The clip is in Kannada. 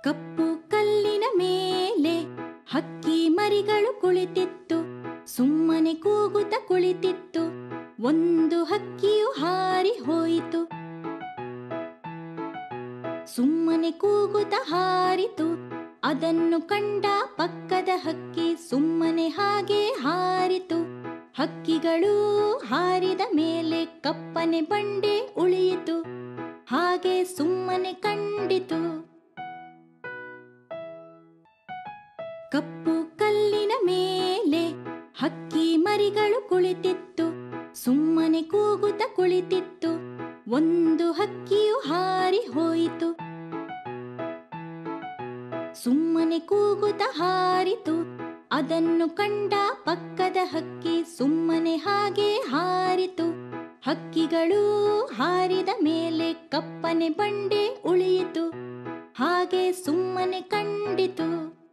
ಕಪ್ಪು ಕಲ್ಲಿನ ಮೇಲೆ ಹಕ್ಕಿ ಮರಿಗಳು ಕುಳಿತಿತ್ತು ಸುಮ್ಮನೆ ಕೂಗುತ್ತ ಕುಳಿತಿತ್ತು ಒಂದು ಹಕ್ಕಿಯು ಹಾರಿ ಹೋಯಿತು ಸುಮ್ಮನೆ ಕೂಗುತ್ತ ಹಾರಿತು ಅದನ್ನು ಕಂಡ ಪಕ್ಕದ ಹಕ್ಕಿ ಸುಮ್ಮನೆ ಹಾಗೆ ಹಾರಿತು ಹಕ್ಕಿಗಳು ಹಾರಿದ ಮೇಲೆ ಕಪ್ಪನೆ ಬಂಡೆ ಉಳಿಯಿತು ಹಾಗೆ ಸುಮ್ಮನೆ ಕಂಡಿತು ಕಪ್ಪು ಕಲ್ಲಿನ ಮೇಲೆ ಹಕ್ಕಿ ಮರಿಗಳು ಕುಳಿತಿತ್ತು ಸುಮ್ಮನೆ ಕೂಗುತ್ತ ಕುಳಿತಿತ್ತು ಒಂದು ಹಕ್ಕಿಯು ಹಾರಿ ಹೋಯಿತು ಸುಮ್ಮನೆ ಕೂಗುತ್ತ ಹಾರಿತು ಅದನ್ನು ಕಂಡ ಪಕ್ಕದ ಹಕ್ಕಿ ಸುಮ್ಮನೆ ಹಾಗೆ ಹಾರಿತು ಹಕ್ಕಿಗಳು ಹಾರಿದ ಮೇಲೆ ಕಪ್ಪನೆ ಬಂಡೆ ಉಳಿಯಿತು ಹಾಗೆ ಸುಮ್ಮನೆ ಕಂಡಿತು